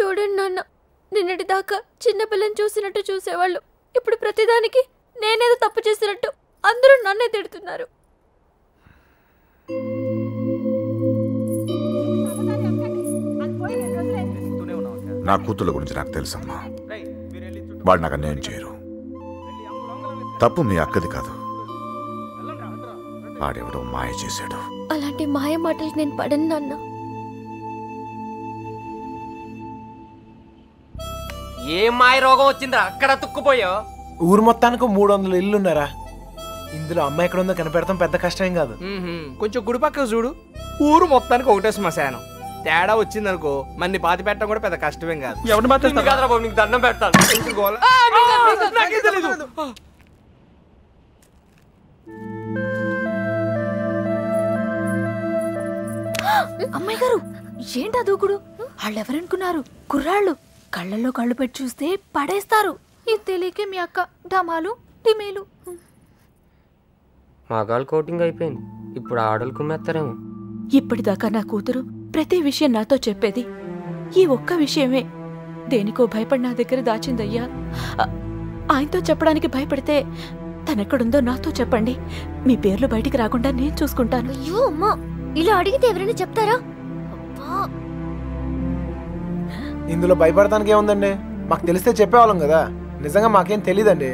చూడండి నాన్న నిన్నటి దాకా చిన్నపిల్లని చూసినట్టు చూసేవాళ్ళు ఇప్పుడు ప్రతిదానికి నేనేదో తప్పు చేసినట్టు అందరూ నన్నే తిడుతున్నారు నా కూతుళ్ళ గురించి నాకు తెలుసమ్మా వాడు నాకు అన్యాయం చేయరు తప్పు మీ అక్కది కాదు వాడెవడో మాయ చేశాడు అలాంటి మాయ మాటలు నేను పడను నాన్న ఏం మాయ రోగం వచ్చిందిరా అక్కడ తుక్కుపోయో ఊరు మొత్తానికి మూడు వందల ఇల్లు ఉన్నారా ఇందులో అమ్మాయి ఎక్కడ ఉందో కనిపెడతాం పెద్ద కష్టమేం కాదు కొంచెం గుడి పక్కకు చూడు ఊరు మొత్తానికి ఒకటే శ్మశానం తేడా వచ్చిందనుకో మన్ని పాతి పెట్టడం కూడా పెద్ద కష్టమేం కాదు ఎవరిని కాదురా బాబు నీకు దండం పెడతాను ఇంటి గోల. నాకేం తెలీదు. అమ్మాయి గారు ఏంటా దూకుడు వాళ్ళెవరనుకున్నారు కుర్రాళ్ళు కళ్ళల్లో కళ్ళు పెట్టి చూస్తే పడేస్తారు ఇది తెలియకే మీ అక్క డమాలు డిమేలు మగాళ్ళు కోటింగ్ అయిపోయింది ఇప్పుడు ఆడలు కుమ్మేస్తారేమో ఇప్పటిదాకా నా కూతురు ప్రతి విషయం నాతో చెప్పేది ఈ ఒక్క విషయమే దేనికో భయపడి నా దగ్గర దాచిందయ్యా ఆ- ఆయనతో చెప్పడానికి భయపడితే తనెక్కడుందో నాతో చెప్పండి మీ పేర్లు బయటికి రాకుండా నేను చూసుకుంటాను అయ్యో అమ్మా ఇలా అడిగితే ఎవరైనా చెప్తారా అబ్బా ఇందులో భయపడటానికి ఏముందండి మాకు తెలిస్తే చెప్పేవాళ్ళం కదా నిజంగా మాకేం తెలియదండి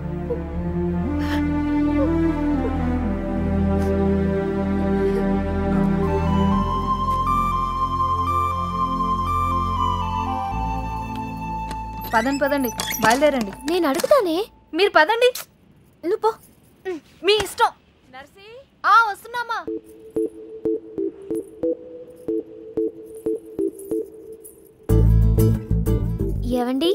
పదండి పదండి బయలుదేరండి నేను అడుగుతానే మీరు పదండి నువ్వు పో మీ ఇష్టం ఆ వస్తున్నామా ఏవండి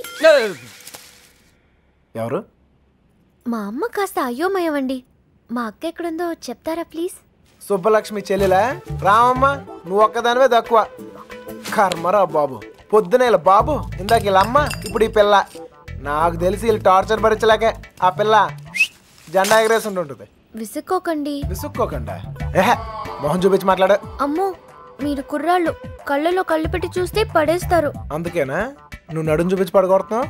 ఎవరు మా అమ్మ కాస్త అయోమయమండి మా అక్క ఎక్కడుందో చెప్తారా ప్లీజ్ సుబ్బలక్ష్మి చెల్లెలా రామమ్మ నువ్వు ఒక్కదానివే తక్కువ కర్మరా బాబు పొద్దున ఇలా బాబు ఇందాక ఇలా అమ్మ ఇప్పుడు ఈ పిల్ల నాకు తెలిసి వీళ్ళు టార్చర్ భరించలేకే ఆ పిల్ల జెండా ఎగరేసి ఉంటుంటుంది విసుక్కోకండి విసుక్కోకండి ఏహే మొహం చూపించి మాట్లాడు అమ్మో మీరు కుర్రాళ్ళు కళ్ళలో కళ్ళు పెట్టి చూస్తే పడేస్తారు అందుకేనా నువ్వు నడుము చూపించి పడగొడుతున్నావు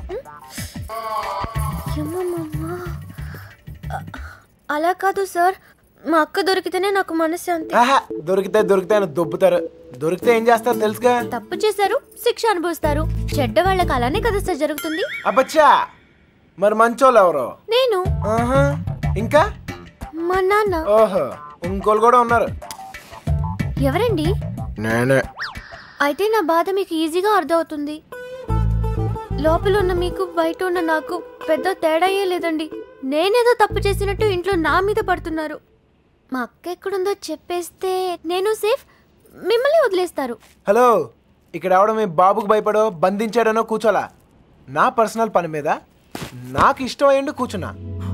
ఏమమ్మమ్మా? అ- అలా కాదు సార్ మా అక్క దొరికితేనే నాకు మనశ్శాంతి ఆహా దొరికితే దొరికితే అని దొబ్బుతారు దొరికితే ఏం చేస్తారు తెలుసుగా తప్పు చేశారు శిక్ష అనుభవిస్తారు చెడ్డ వాళ్ళకి అలానే కదా సార్ జరుగుతుంది అబ్బచ్చా మరి మంచోళ్ళు ఎవరు నేను ఆహా ఇంకా మా నాన్న ఓహో ఇంకోళ్ళు కూడా ఉన్నారు ఎవరండి నేనే అయితే నా బాధ మీకు ఈజీగా అర్థమవుతుంది లోపల ఉన్న మీకు బయట ఉన్న నాకు పెద్ద తేడాయే లేదండి నేనేదో తప్పు చేసినట్టు ఇంట్లో నా మీద పడుతున్నారు మా అక్క ఎక్కడుందో చెప్పేస్తే నేను సేఫ్ మిమ్మల్ని వదిలేస్తారు హలో ఇక్కడ ఎవడో మీ బాబుకు భయపడో బంధించాడనో కూర్చోలా నా పర్సనల్ పని మీద నాకు ఇష్టం అయ్యండి కూర్చున్నా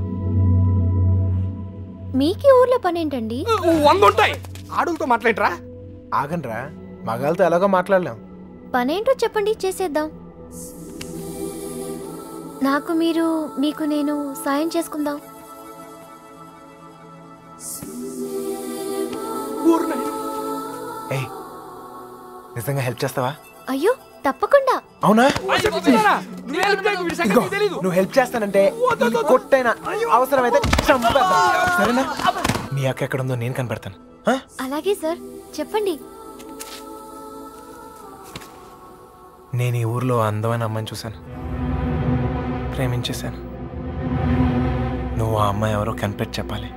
మీకీ ఊర్లో పని ఏంటండి వంద ఉంటాయి ఆడులతో మాట్లాడరా ఆగండ్రా మగాళ్ళతో ఎలాగో మాట్లాడలేం పనేంటో చెప్పండి చేసేద్దాం నాకు మీరు మీకు నేను సాయం చేసుకుందాం ఏయ్ నిజంగా హెల్ప్ చేస్తావా అయ్యో తప్పకుండా అవునా నువ్వు help చేయకు, వీడి సంగతి నీకు తెలీదు. నువ్వు హెల్ప్ చేస్తానంటే ఈ కొట్టైనా అవసరమైతే చంపేద్దాం. సరేనా మీ అక్క ఎక్కడ ఉందో నేను కనిపెడతాను ఆ? అలాగే సార్ చెప్పండి నేను ఈ ఊర్లో అందమైన అమ్మాయిని చూశాను ప్రేమించేశాను నువ్వు ఆ అమ్మాయి ఎవరో కనిపెట్టి చెప్పాలి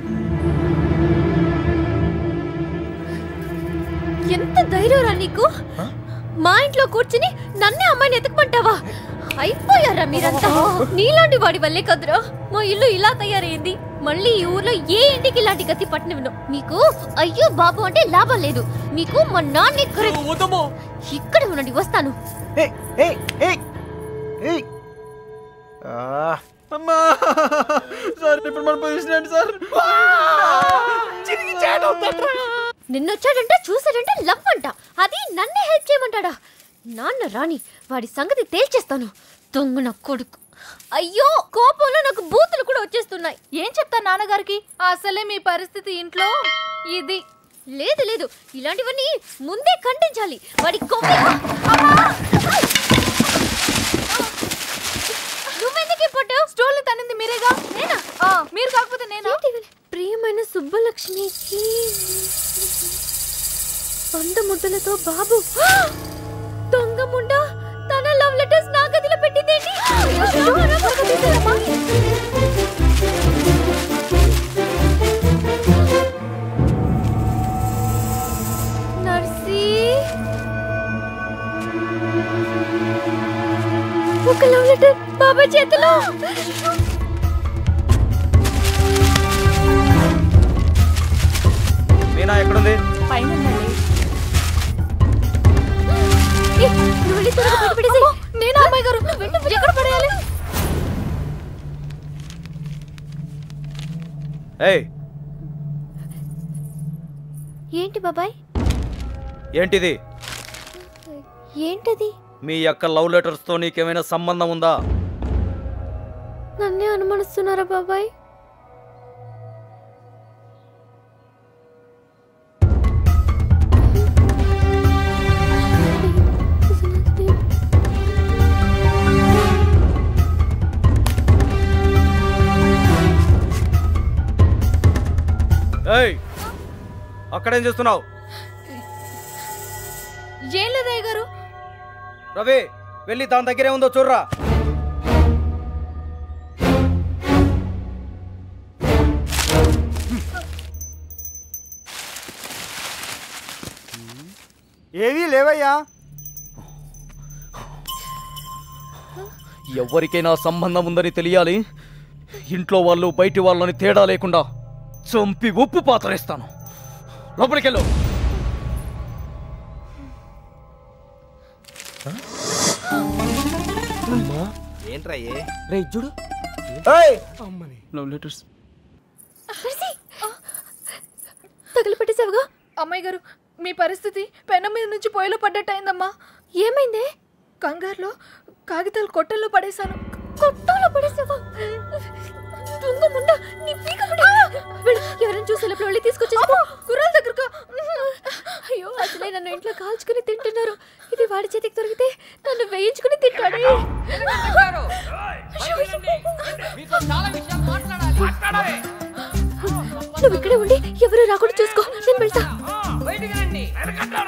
ఎంత ధైర్యం రా నీకు మా ఇంట్లో కూర్చుని నన్నే అమ్మాయిని ఎతకమంటావా అయిపోయారా మీరంతా నీలాంటి వాడి వల్లే కదురా మా ఇల్లు ఇలా తయారైంది మళ్ళీ ఈ ఊర్లో ఏ ఇంటికి ఇలాంటి గతి పట్టినవిను మీకు అయ్యో బాబు అంటే లాభం లేదు మీకు మా నాన్నే కరెక్ట్ ఇక్కడ ఉండండి వస్తాను ఏయ్, ఏయ్, ఏయ్, ఏయ్. ఆ, అమ్మా సార్ ఇప్పుడు మన పొజిషన్ ఏంటి సార్ చిరిగి చాట్ అవుతాడ్రా నిన్నొచ్చాడంటే చూసాడంటే లవ్ అంట అది నన్నే హెల్ప్ చేయమంటాడా నాన్న రాని వాడి సంగతి తేల్చేస్తాను దొంగ నా కొడుకు అయ్యో కోపంలో నాకు బూతులు కూడా వచ్చేస్తున్నాయి ఏం చెప్తా నాన్నగారికి అసలే మీ పరిస్థితి ఇంట్లో ఇది లేదు లేదు ఇలాంటివన్నీ ముందే ఖండించాలి వాడి కొవ్వు అమ్మా! నాకే పట్టావు స్టోల్ తనింది మీరేగా నేనా మీరు కాకపోతే నేనా ప్రియమైన సుబ్బలక్ష్మికి వంద ముద్దలతో బాబు దొంగ ముండ తన లవ్ లెటర్స్ నా గదిలో పెట్టిందేంటి అయ్యో, శోభన, పక్క తీసేయమ్మా. నర్సీ ఒక లవ్ లెటర్ బాబా చేతిలో మీనా ఎక్కడుంది పైన ఏ, నువ్వు వెళ్ళి త్వరగా బయట పడేసేయ్. నేను అమ్మాయి గారు ఎక్కడ పడేయాలి ఏయ్ ఏంటి బాబాయ్ ఏంటిది ఏంటది మీ యొక్క లవ్ లెటర్స్తో నీకేమైనా సంబంధం ఉందా నన్నే అనుమానిస్తున్నారా బాబాయ్ ఏయ్ అక్కడేం చేస్తున్నావు ఏం లేదయ్య గారు రవి వెళ్ళి దాని దగ్గరే ఉందో చూడరా ఏవీ లేవయ్యా ఎవరికైనా సంబంధం ఉందని తెలియాలి ఇంట్లో వాళ్ళు బయటి వాళ్ళని తేడా లేకుండా చంపి ఉప్పు పాతరేస్తాను లోపలికెళ్ళు ఏంట్రా ఏ రే చూడు ఏయ్ లవ్ లెటర్స్ తగిలి పెట్టేసావుగా అమ్మాయి గారు మీ పరిస్థితి పెనం మీద నుంచి పొయ్యిలో పడ్డట్టయిందమ్మా ఏమైందే కంగారులో కాగితాలు కొట్టల్లో పడేశాను కొట్టంలో పడేసావా దొంగ ముండ నీ పీక పడే వెళ్ళు ఎవరైనా చూసి లోపల వెళ్ళి తీసుకొచ్చి గుర్రాల దగ్గరకు అయ్యో అసలే నన్ను ఇంట్లో కాల్చుకుని తింటున్నారు ఇది వాడి చేతికి దొరికితే నన్ను వేయించుకుని తింటాడే నువ్వు ఇక్కడే ఉండి ఎవరు రాకుండా చూసుకో నేను వెళ్తా